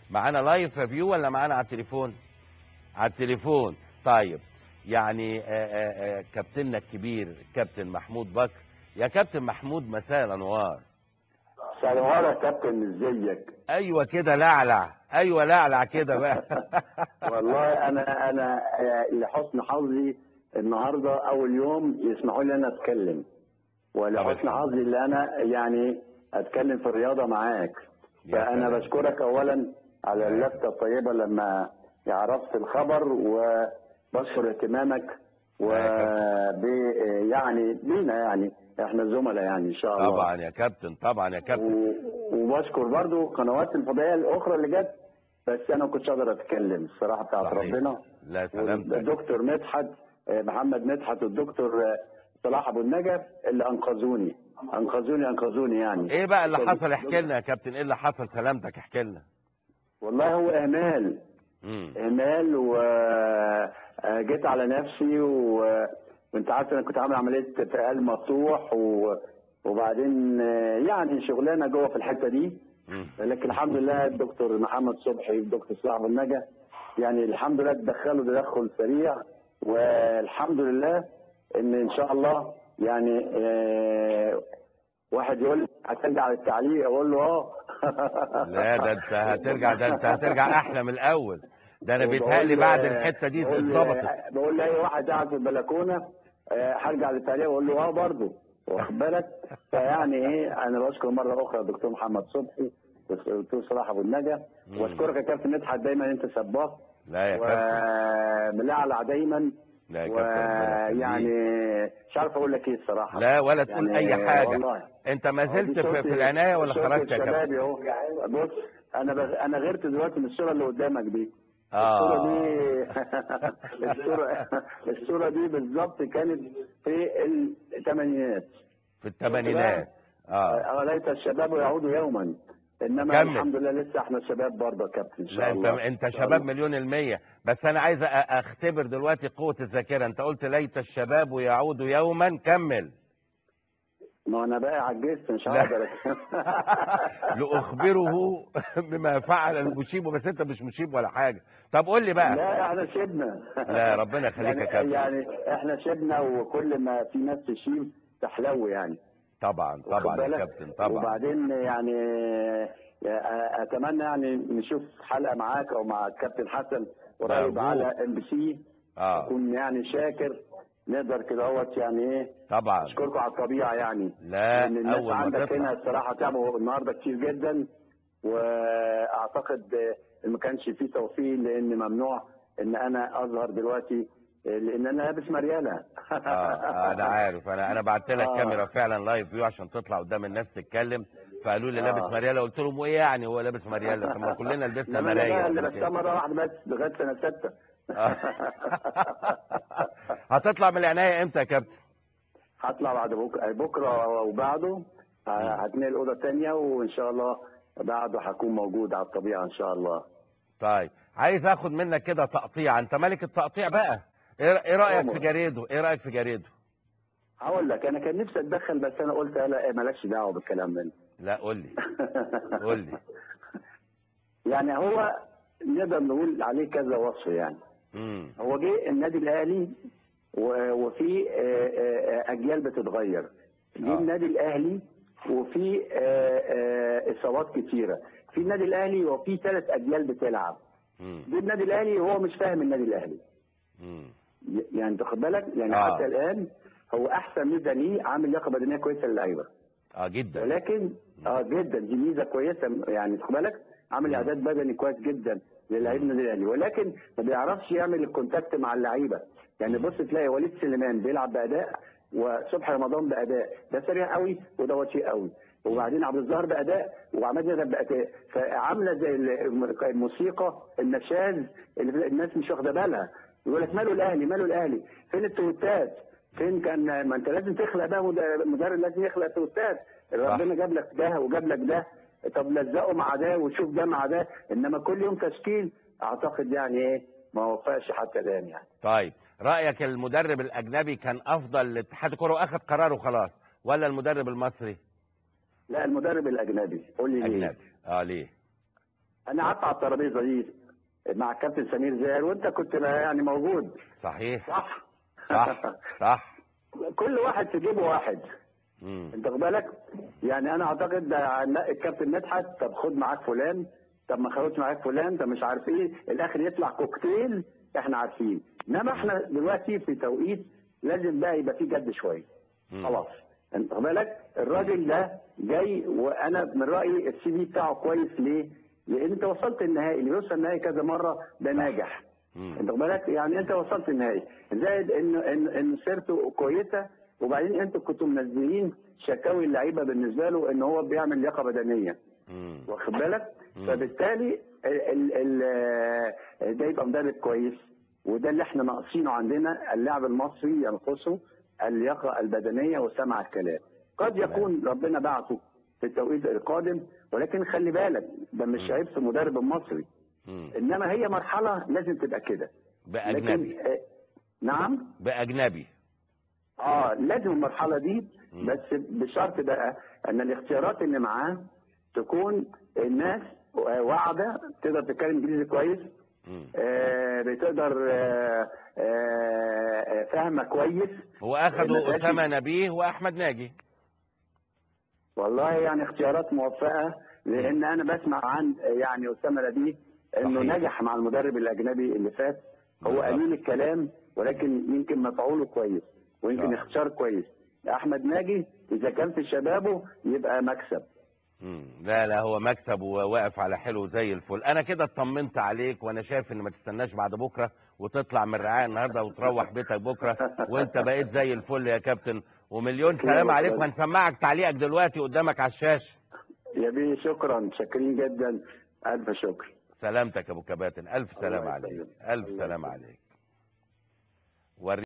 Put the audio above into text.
معانا لايف فيو ولا معانا على التليفون على التليفون طيب يعني آه، آه، آه، كابتننا الكبير كابتن محمود بكر يا كابتن محمود مساء الانوار سلام يا كابتن ازيك ايوه كده لعلع ايوه لعلع كده بقى والله انا انا آه، لحسن حظي النهارده اول يوم يسمحوا لي انا اتكلم ولحسن الحمد. حظي اللي انا يعني اتكلم في الرياضه معاك يا فانا سلام. بشكرك اولا على اللفته الطيبه لما عرفت الخبر وبشكر اهتمامك و يا ب يعني بينا يعني احنا زملاء يعني ان شاء الله طبعا يا كابتن طبعا يا كابتن و- وبشكر برضو قنوات الفضائيه الاخرى اللي جت بس انا ما كنتش اقدر اتكلم الصراحه بتاعت صحيح. ربنا لا سلامتك الدكتور مدحت آه، محمد مدحت والدكتور آه، صلاح ابو النجف اللي انقذوني انقذوني انقذوني يعني ايه بقى اللي حصل احكي لنا يا كابتن ايه اللي حصل سلامتك احكي لنا والله هو اهمال امم اهمال وجيت على نفسي و... وانت عارف انا كنت عامل عمليه في قلب مفتوح و... وبعدين آه، يعني شغلانه جوه في الحته دي امم لكن الحمد لله الدكتور محمد صبحي والدكتور صلاح ابو النجا يعني الحمد لله تدخلوا تدخل سريع والحمد لله ان ان شاء الله يعني آه، واحد يقول لي هترجع للتعليق اقول له اه لا ده انت هترجع ده انت هترجع احلى من الاول ده انا وبقول بيتهيألي ل- بعد الحته دي بقول ل- اتظبطت بقول لاي واحد قاعد في البلكونه آه، هرجع للتعليق اقول له اه برضه واخد بالك فيعني ايه انا بشكر مره اخرى الدكتور محمد صبحي والدكتور صلاح ابو النجا مم. واشكرك يا كابتن مدحت دايما انت سباق لا يا كابتن وملعلع دايما لا يا كابتن ربنا يخليك. ويعني مش عارف اقول لك ايه الصراحه لا ولا تقول يعني اي حاجه والله انت ما أهو زلت دي في, صورة- في العنايه ولا صورة خرجت يا كابتن الشباب اهو بص انا بس انا غيرت دلوقتي من الصوره اللي قدامك دي اه الصورة دي الصورة الصورة دي بالظبط كانت في الثمانينات في الثمانينات اه اه ليت الشباب يعودوا يوما انما كمل. الحمد لله لسه احنا شباب برضه يا كابتن ان لا شاء انت الله انت إن شاء شباب الله. مليون المية بس انا عايز أ- اختبر دلوقتي قوة الذاكرة انت قلت ليت الشباب يعودوا يوما كمل ما انا بقى عجزت مش لا. هقدر لاخبره بما فعل المشيب بس انت مش مشيب ولا حاجة طب قول لي بقى لا احنا شبنا لا ربنا يخليك يا يعني, كابتن يعني احنا شبنا وكل ما في ناس تشيب تحلو يعني طبعا واخد طبعا يا بالك؟ كابتن طبعا وبعدين يعني اتمنى يعني نشوف حلقه معاك او مع الكابتن حسن قريب مرجو. على ام بي سي اه اكون يعني شاكر نقدر كده اهوت يعني ايه طبعا اشكركم على الطبيعه يعني لا لان الناس اول ما عندك هنا تطلع الصراحه تعبوا النهارده كتير جدا واعتقد آه، ما كانش فيه توفيق لان ممنوع ان انا اظهر دلوقتي آه، لان انا لابس مرياله اه انا عارف انا انا بعت لك آه. كاميرا فعلا لايف فيو عشان تطلع قدام الناس تتكلم فقالوا لي آه. لابس مرياله قلت لهم وايه يعني هو لابس مرياله طب ما كلنا لبسنا انما انا مرايه بقى اللي قبل بس كده. مره واحده بس لغايه سنه سته آه. هتطلع من العنايه امتى يا كابتن هطلع بعد بكره بكره وبعده ه- هتنقل الاوضه الثانيه وان شاء الله بعده هكون موجود على الطبيعه ان شاء الله طيب عايز اخد منك كده تقطيع انت ملك التقطيع بقى ايه إيه رايك في طبعا. جريده ايه رايك في جريده هقول لك انا كان نفسي اتدخل بس انا قلت لا إيه، مالكش دعوه بالكلام ده لا قول لي قول لي يعني هو نقدر نقول عليه كذا وصف يعني امم هو جه النادي الاهلي و- وفي آه، آه، اجيال بتتغير جه آه. النادي الاهلي وفي آه، آه، اصابات كتيره في النادي الاهلي وفي ثلاث اجيال بتلعب امم جه النادي الاهلي وهو مش فاهم النادي الاهلي امم يعني انت خد بالك يعني آه. حتى الان هو احسن ميزه ليه عامل لياقه بدنيه كويسه للعيبه اه جدا ولكن اه جدا دي ميزه كويسه يعني خد بالك عامل اعداد بدني كويس جدا للاعيب النادي الاهلي ولكن ما بيعرفش يعمل الكونتاكت مع اللعيبه يعني بص تلاقي وليد سليمان بيلعب باداء وصبحي رمضان باداء ده سريع قوي وده بطيء قوي وبعدين عبد الظاهر باداء وعماد متعب باداء فعامله زي الم- الموسيقى النشاز اللي الناس مش واخده بالها يقول لك ماله الاهلي ماله الاهلي فين التويتات فين كان ما انت لازم تخلق بقى مد- مدرب لازم يخلق تويتات صح. ربنا جاب لك ده وجاب لك ده طب لزقه مع ده وشوف ده مع ده انما كل يوم تشكيل اعتقد يعني ايه ما وفقش حتى الان يعني طيب رايك المدرب الاجنبي كان افضل لاتحاد الكره واخد قراره خلاص ولا المدرب المصري لا المدرب الاجنبي قول لي ليه اجنبي اه ليه انا قعدت على الترابيزه دي مع الكابتن سمير زاهر وانت كنت يعني موجود صحيح صح صح صح كل واحد في جيبه واحد مم. انت واخد بالك يعني انا اعتقد ده الكابتن مدحت طب خد معاك فلان طب ما خدش معاك فلان طب مش عارف ايه الاخر يطلع كوكتيل احنا عارفين انما احنا دلوقتي في توقيت لازم بقى يبقى فيه جد شويه مم. خلاص انت واخد بالك الراجل ده جاي وانا من رايي السي في بتاعه كويس ليه؟ لان انت وصلت النهائي اللي بيوصل النهائي كذا مره ده ناجح مم. انت واخد بالك يعني انت وصلت النهائي زائد ان ان ان سيرته كويسه وبعدين انتوا كنتوا منزلين شكاوي اللعيبه بالنسبه له ان هو بيعمل لياقه بدنيه مم. واخد بالك مم. فبالتالي ال ال ال ده يبقى مدرب كويس وده اللي احنا ناقصينه عندنا اللاعب المصري ينقصه اللياقه البدنيه وسمع الكلام قد تمام. يكون ربنا بعته في التوقيت القادم ولكن خلي بالك ده مش عيب في المدرب المصري مم. انما هي مرحله لازم تبقى كده باجنبي لكن آه، نعم باجنبي اه لازم المرحله دي مم. بس بشرط بقى ان الاختيارات اللي معاه تكون الناس آه، واعده تقدر تتكلم انجليزي كويس مم. آه، بتقدر آه، آه، آه، فاهمه كويس هو اخذوا المساكن- اسامه نبيه واحمد ناجي والله يعني اختيارات موفقه لان انا بسمع عن يعني اسامه نبيه انه صحيح. نجح مع المدرب الاجنبي اللي فات هو بالظبط. قليل الكلام ولكن يمكن مفعوله كويس ويمكن صح. اختيار كويس احمد ناجي اذا كان في شبابه يبقى مكسب مم. لا لا هو مكسب وواقف على حلو زي الفل انا كده اطمنت عليك وانا شايف ان ما تستناش بعد بكره وتطلع من الرعايه النهارده وتروح بيتك بكره وانت بقيت زي الفل يا كابتن ومليون سلام عليك وهنسمعك تعليقك دلوقتي قدامك على الشاشه يا بيه شكرا شاكرين جدا الف شكر سلامتك يا ابو كباتن الف سلام الله عليك يسلمك. الف الله سلام يسلمك. عليك وري